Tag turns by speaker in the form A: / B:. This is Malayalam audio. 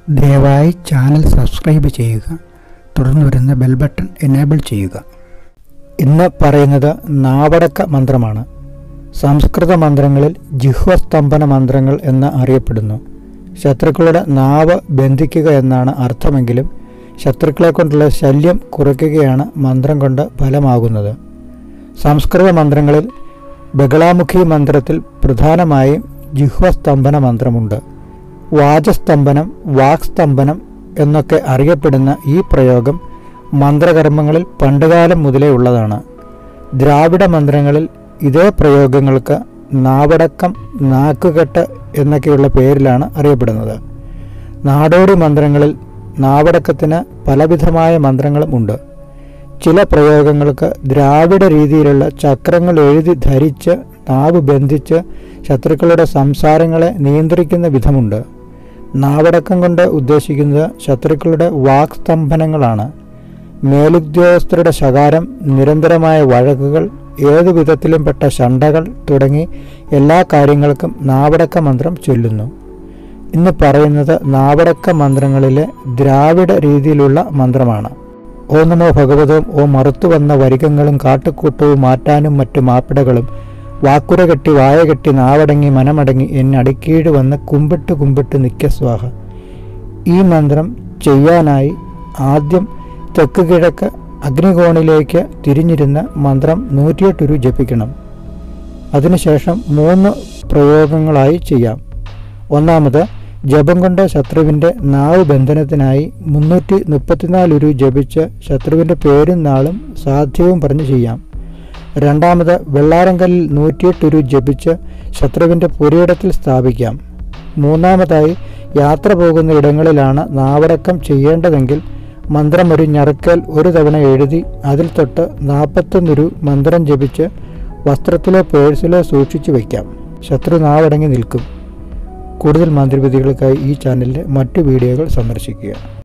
A: ദയവായി ചാനൽ സബ്സ്ക്രൈബ് ചെയ്യുക തുടർന്ന് വരുന്ന ബെൽ ബട്ടൺ എനേബിൾ ചെയ്യുക ഇന്ന് പറയുന്നത് നാവടക്ക മന്ത്രമാണ് സംസ്കൃത മന്ത്രങ്ങളിൽ ജിഹ്വസ്തംഭന മന്ത്രങ്ങൾ എന്ന് അറിയപ്പെടുന്നു ശത്രുക്കളുടെ നാവ് ബന്ധിക്കുക എന്നാണ് അർത്ഥമെങ്കിലും ശത്രുക്കളെ കൊണ്ടുള്ള ശല്യം കുറയ്ക്കുകയാണ് മന്ത്രം കൊണ്ട് ഫലമാകുന്നത് സംസ്കൃത മന്ത്രങ്ങളിൽ ബഗളാമുഖി മന്ത്രത്തിൽ പ്രധാനമായും ജിഹ്വസ്തംഭന മന്ത്രമുണ്ട് വാചസ്തംഭനം വാക്സ്തംഭനം എന്നൊക്കെ അറിയപ്പെടുന്ന ഈ പ്രയോഗം മന്ത്രകർമ്മങ്ങളിൽ പണ്ടുകാലം മുതലേ ഉള്ളതാണ് ദ്രാവിഡ മന്ത്രങ്ങളിൽ ഇതേ പ്രയോഗങ്ങൾക്ക് നാവടക്കം നാക്കുകെട്ട് എന്നൊക്കെയുള്ള പേരിലാണ് അറിയപ്പെടുന്നത് നാടോടി മന്ത്രങ്ങളിൽ നാവടക്കത്തിന് പലവിധമായ മന്ത്രങ്ങളും ഉണ്ട് ചില പ്രയോഗങ്ങൾക്ക് ദ്രാവിഡ രീതിയിലുള്ള ചക്രങ്ങൾ എഴുതി ധരിച്ച് നാവ് ബന്ധിച്ച് ശത്രുക്കളുടെ സംസാരങ്ങളെ നിയന്ത്രിക്കുന്ന വിധമുണ്ട് നാവടക്കം കൊണ്ട് ഉദ്ദേശിക്കുന്നത് ശത്രുക്കളുടെ വാക്സ്തംഭനങ്ങളാണ് മേലുദ്യോഗസ്ഥരുടെ ശകാരം നിരന്തരമായ വഴക്കുകൾ ഏതു വിധത്തിലും പെട്ട ശണ്ടകൾ തുടങ്ങി എല്ലാ കാര്യങ്ങൾക്കും നാവടക്ക മന്ത്രം ചൊല്ലുന്നു ഇന്ന് പറയുന്നത് നാവടക്ക മന്ത്രങ്ങളിലെ ദ്രാവിഡ രീതിയിലുള്ള മന്ത്രമാണ് ഓ നമോ ഭഗവതവും ഓ മറുത്തു വന്ന വരികങ്ങളും കാട്ടുകൂട്ടവും മാറ്റാനും മറ്റു മാപ്പിടകളും വാക്കുര കെട്ടി വായ കെട്ടി നാവടങ്ങി മനമടങ്ങി എന്നടിക്കീഴ് വന്ന് കുമ്പിട്ട് കുമ്പിട്ട് നിത്യസ്വാഹ ഈ മന്ത്രം ചെയ്യാനായി ആദ്യം തെക്ക് കിഴക്ക് അഗ്നികോണിലേക്ക് തിരിഞ്ഞിരുന്ന് മന്ത്രം നൂറ്റിയെട്ടുരു ജപിക്കണം അതിനുശേഷം മൂന്ന് പ്രയോഗങ്ങളായി ചെയ്യാം ഒന്നാമത് ജപം കൊണ്ട് ശത്രുവിൻ്റെ നാവ് ബന്ധനത്തിനായി മുന്നൂറ്റി മുപ്പത്തിനാല് ഉരു ജപിച്ച് ശത്രുവിൻ്റെ പേരും നാളും സാധ്യവും പറഞ്ഞ് ചെയ്യാം രണ്ടാമത് വെള്ളാരങ്കല്ലിൽ നൂറ്റിയെട്ടുരു ജപിച്ച് ശത്രുവിൻ്റെ പുരയിടത്തിൽ സ്ഥാപിക്കാം മൂന്നാമതായി യാത്ര പോകുന്ന ഇടങ്ങളിലാണ് നാവടക്കം ചെയ്യേണ്ടതെങ്കിൽ മന്ത്രം ഒരു ഞറുക്കൽ ഒരു തവണ എഴുതി അതിൽ തൊട്ട് നാൽപ്പത്തൊന്നൊരു മന്ത്രം ജപിച്ച് വസ്ത്രത്തിലോ പേഴ്സിലോ സൂക്ഷിച്ചു വയ്ക്കാം ശത്രു നാവടങ്ങി നിൽക്കും കൂടുതൽ മന്ത്രവിധികൾക്കായി ഈ ചാനലിലെ മറ്റു വീഡിയോകൾ സന്ദർശിക്കുക